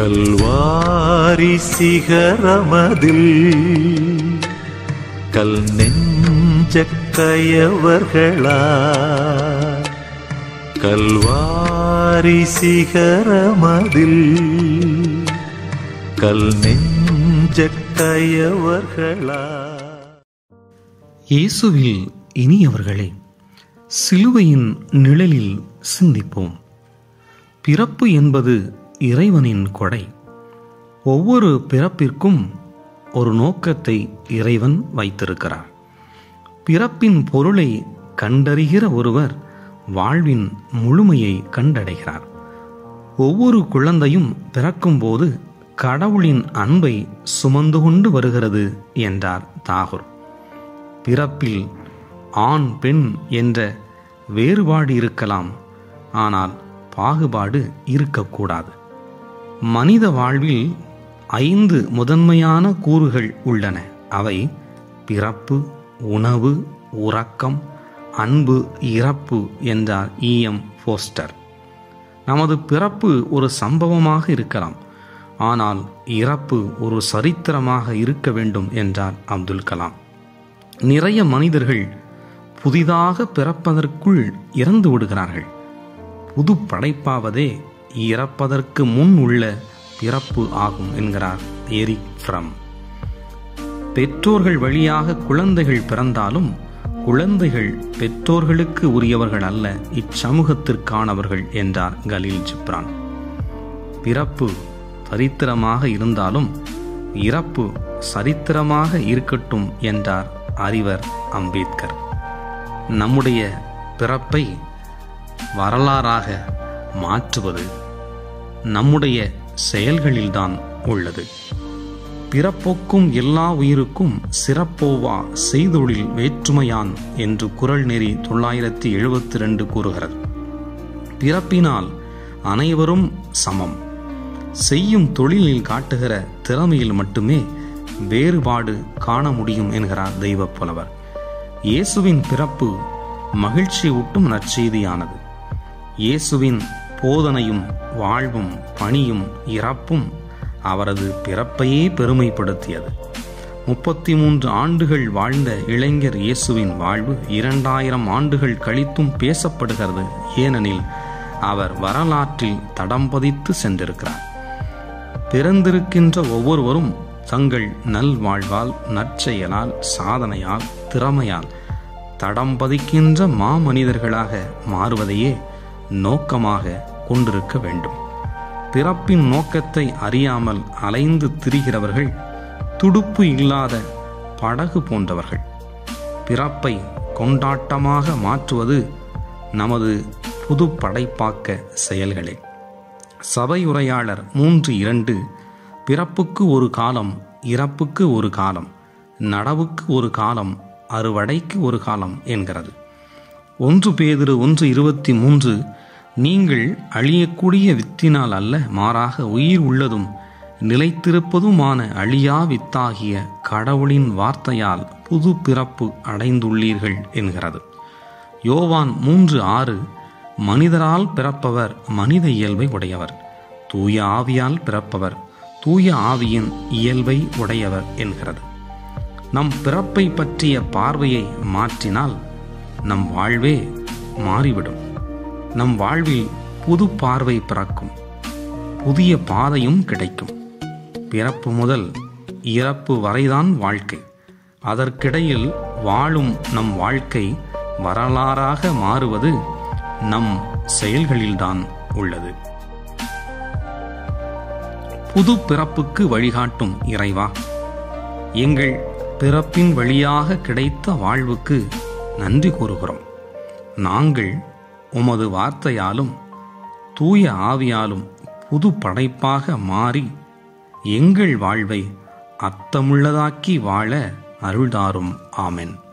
கல்வாரி சிகரமதில் கல் நெஞ்ச கயவர்களா கல்வாரி சிகரமதில் கல் நெஞ்ச கயவர்களா இயேசுவில் இனியவர்களே சிலுவையின் நிழலில் சிந்திப்போம் பிறப்பு என்பது இறைவனின் கொடை ஒவ்வொரு பிறப்பிற்கும் ஒரு நோக்கத்தை இறைவன் வைத்திருக்கிறார் பிறப்பின் பொருளை கண்டறிகிற ஒருவர் வாழ்வின் முழுமையை கண்டடைகிறார் ஒவ்வொரு குழந்தையும் பிறக்கும்போது கடவுளின் அன்பை சுமந்து கொண்டு வருகிறது என்றார் தாகூர் பிறப்பில் ஆண் பெண் என்ற வேறுபாடு இருக்கலாம் ஆனால் பாகுபாடு இருக்கக்கூடாது மனித வாழ்வில் ஐந்து முதன்மையான கூறுகள் உள்ளன அவை பிறப்பு உணவு உறக்கம் அன்பு இறப்பு என்றார் இஎம் போஸ்டர் நமது பிறப்பு ஒரு சம்பவமாக இருக்கலாம் ஆனால் இறப்பு ஒரு சரித்திரமாக இருக்க வேண்டும் என்றார் அப்துல் கலாம் நிறைய மனிதர்கள் புதிதாக பிறப்பதற்குள் இறந்து விடுகிறார்கள் புது படைப்பாவதே இறப்பதற்கு முன் உள்ள பிறப்பு ஆகும் என்கிறார் எரிக் ஃப்ரம் பெற்றோர்கள் வழியாக குழந்தைகள் பிறந்தாலும் குழந்தைகள் பெற்றோர்களுக்கு உரியவர்கள் அல்ல இச்சமூகத்திற்கானவர்கள் என்றார் கலீல் ஜிப்ரான் பிறப்பு சரித்திரமாக இருந்தாலும் இறப்பு சரித்திரமாக இருக்கட்டும் என்றார் அறிவர் அம்பேத்கர் நம்முடைய பிறப்பை வரலாறாக மாற்றுவது நம்முடைய செயல்களில்தான் உள்ளது பிறப்போக்கும் எல்லா உயிருக்கும் சிறப்போவா செய்தொழில் வேற்றுமையான் என்று குரல் நெறி தொள்ளாயிரத்தி எழுபத்தி ரெண்டு கூறுகிறது பிறப்பினால் அனைவரும் சமம் செய்யும் தொழிலில் காட்டுகிற திறமையில் மட்டுமே வேறுபாடு காண முடியும் என்கிறார் தெய்வ புலவர் இயேசுவின் பிறப்பு மகிழ்ச்சி ஊட்டும் நற்செய்தியானது இயேசுவின் போதனையும் வாழ்வும் பணியும் இறப்பும் அவரது பிறப்பையே பெருமைப்படுத்தியது முப்பத்தி மூன்று ஆண்டுகள் வாழ்ந்த இளைஞர் இயேசுவின் வாழ்வு இரண்டாயிரம் ஆண்டுகள் கழித்தும் பேசப்படுகிறது ஏனெனில் அவர் வரலாற்றில் தடம் பதித்து சென்றிருக்கிறார் பிறந்திருக்கின்ற ஒவ்வொருவரும் தங்கள் நல்வாழ்வால் நற்செயலால் சாதனையால் திறமையால் தடம் பதிக்கின்ற மாமனிதர்களாக மாறுவதையே நோக்கமாக கொண்டிருக்க வேண்டும் பிறப்பின் நோக்கத்தை அறியாமல் அலைந்து திரிகிறவர்கள் துடுப்பு இல்லாத படகு போன்றவர்கள் பிறப்பை கொண்டாட்டமாக மாற்றுவது நமது புது படைப்பாக்க செயல்களே சபை உரையாளர் மூன்று இரண்டு பிறப்புக்கு ஒரு காலம் இறப்புக்கு ஒரு காலம் நடவுக்கு ஒரு காலம் அறுவடைக்கு ஒரு காலம் என்கிறது ஒன்று பேதிரு ஒன்று இருபத்தி மூன்று நீங்கள் அழியக்கூடிய வித்தினால் அல்ல மாறாக உயிர் உள்ளதும் நிலைத்திருப்பதுமான அழியா வித்தாகிய கடவுளின் வார்த்தையால் புது பிறப்பு அடைந்துள்ளீர்கள் என்கிறது யோவான் மூன்று ஆறு மனிதரால் பிறப்பவர் மனித இயல்பை உடையவர் தூய ஆவியால் பிறப்பவர் தூய ஆவியின் இயல்பை உடையவர் என்கிறது நம் பிறப்பை பற்றிய பார்வையை மாற்றினால் நம் வாழ்வே மாறிவிடும் நம் வாழ்வில் புது பார்வை பிறக்கும் புதிய பாதையும் கிடைக்கும் பிறப்பு முதல் இறப்பு வரைதான் வாழ்க்கை அதற்கிடையில் வாழும் நம் வாழ்க்கை வரலாறாக மாறுவது நம் செயல்களில்தான் உள்ளது புது பிறப்புக்கு வழிகாட்டும் இறைவா எங்கள் பிறப்பின் வழியாக கிடைத்த வாழ்வுக்கு நன்றி கூறுகிறோம் நாங்கள் உமது வார்த்தையாலும் தூய ஆவியாலும் புது படைப்பாக மாறி எங்கள் வாழ்வை அர்த்தமுள்ளதாக்கி வாழ அருள்தாரும் ஆமென்